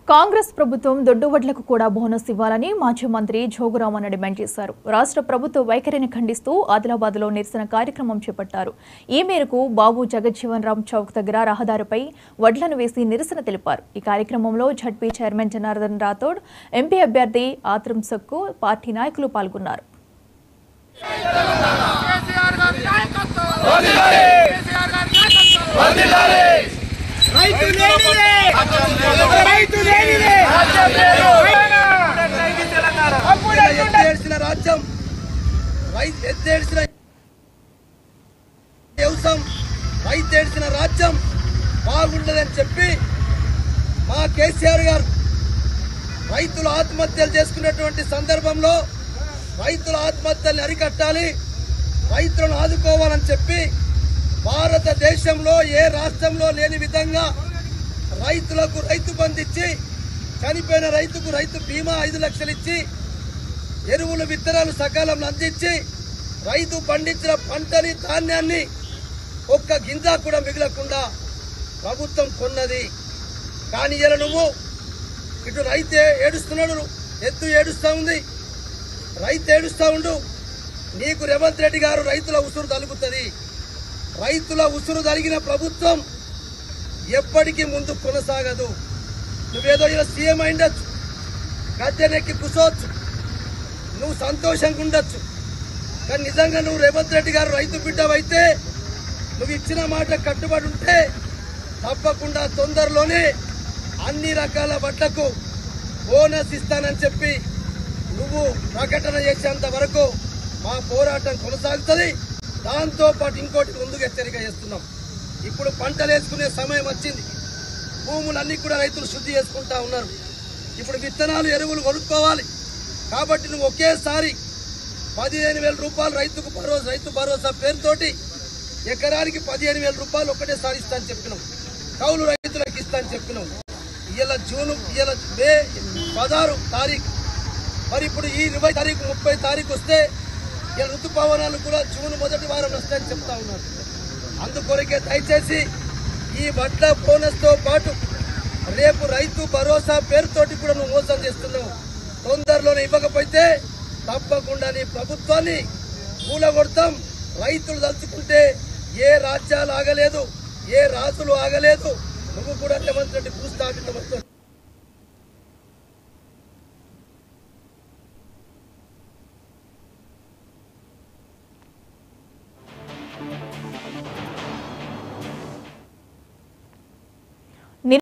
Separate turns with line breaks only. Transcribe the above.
కాంగ్రెస్ ప్రభుత్వం దొడ్డువడ్లకు కూడా బోనస్ ఇవ్వాలని మాజీ మంత్రి జోగురామన్న డిమాండ్ చేశారు రాష్ట్ర ప్రభుత్వ వైఖరిని ఖండిస్తూ ఆదిలాబాద్లో నిరసన కార్యక్రమం చేపట్టారు ఈ మేరకు బాబు జగజ్జీవన్ రామ్ చౌక్ దగ్గర రహదారిపై వడ్లను వేసి నిరసన తెలిపారు ఈ కార్యక్రమంలో ZP chairman Janardhan Rathod MP అభ్యర్థి ఆత్రం సక్కు పార్టీ నాయకులు పాల్గొన్నారు
కేసీఆర్ గారి నాయకత్వం కేసీఆర్ గారి నాయకత్వం
రైతు లేనిదే రైతు లేనిదే
అప్పుడే
ఎత్తేడ్చిన రాజ్యం రైతు ఎత్తేడ్చిన వ్యవసాయం రైతేడ్చిన రాజ్యం బాగుండదని చెప్పి మా కేసీఆర్ గారు రైతులు ఆత్మహత్యలు చేసుకున్నటువంటి సందర్భంలో రైతుల ఆత్మహత్యల్ని అరికట్టాలి రైతులను ఆదుకోవాలని చెప్పి భారతదేశంలో ఏ రాష్ట్రంలో లేని విధంగా రైతులకు రైతు బంధు ఇచ్చి చనిపోయిన రైతుకు రైతు బీమా ఐదు లక్షలు ఇచ్చి ఎరువులు విత్తనాలు సకాలంలో అందించి రైతు పండించిన పంటని ధాన్యాన్ని ఒక్క గింజ కూడా మిగలకుండా ప్రభుత్వం కొన్నది కానీ ఇలా నువ్వు ఇటు రైతే ఏడుస్తున్నాడు ఎద్దు ఏడుస్తా ఉంది రైతు ఏడుస్తా ఉండు నీకు రేవంత్ రెడ్డి గారు రైతుల ఉసురు తలుగుతుంది రైతుల ఉసురు తలిగిన ప్రభుత్వం ఎప్పటికీ ముందు కొనసాగదు నువ్వేదో ఇలా సీఎం అయిండొచ్చు గద్దెనెక్కి కూర్చోవచ్చు నువ్వు సంతోషంగా ఉండొచ్చు కానీ నిజంగా నువ్వు రేవంత్ రెడ్డి గారు రైతు బిడ్డవైతే నువ్వు ఇచ్చిన మాట కట్టుబడి ఉంటే తప్పకుండా తొందరలోనే అన్ని రకాల బట్టలకు బోనస్ ఇస్తానని చెప్పి నువ్వు ప్రకటన చేసేంత వరకు మా పోరాటం కొనసాగుతుంది దాంతో పాటు ఇంకోటి ముందుకు హెచ్చరిక చేస్తున్నాం ఇప్పుడు పంటలు వేసుకునే సమయం వచ్చింది భూములన్నీ కూడా రైతులు శుద్ధి చేసుకుంటా ఉన్నారు ఇప్పుడు విత్తనాలు ఎరువులు కొనుక్కోవాలి కాబట్టి నువ్వు ఒకేసారి పదిహేను వేల రూపాయలు రైతుకు భరోసా రైతు భరోసా పేరుతోటి ఎకరానికి పదిహేను వేల రూపాయలు ఒకటేసారి ఇస్తా అని చెప్పినాం కౌలు రైతులకు ఇస్తా అని చెప్పినాం ఇవాళ జూన్ ఇవాళ మే పదహారు తారీఖు మరి ఇప్పుడు ఈ ఇరవై తారీఖు ముప్పై తారీఖు వస్తే ఇలా ఋతుపవనాలు కూడా జూన్ మొదటి వారం వస్తాయని చెప్తా ఉన్నారు అందుకొరకే దయచేసి ఈ వడ్ల బోనస్ తో పాటు రేపు రైతు భరోసా పేరుతోటి కూడా నువ్వు మోసం చేస్తున్నావు తొందరలోనే ఇవ్వకపోతే తప్పకుండా నీ ప్రభుత్వాన్ని కూలగొడతాం రైతులు తలుచుకుంటే ఏ రాజ్యాలు ఆగలేదు ఏ రాజులు ఆగలేదు నువ్వు కూడా రేవంత్ రెడ్డి భూస్థాపితం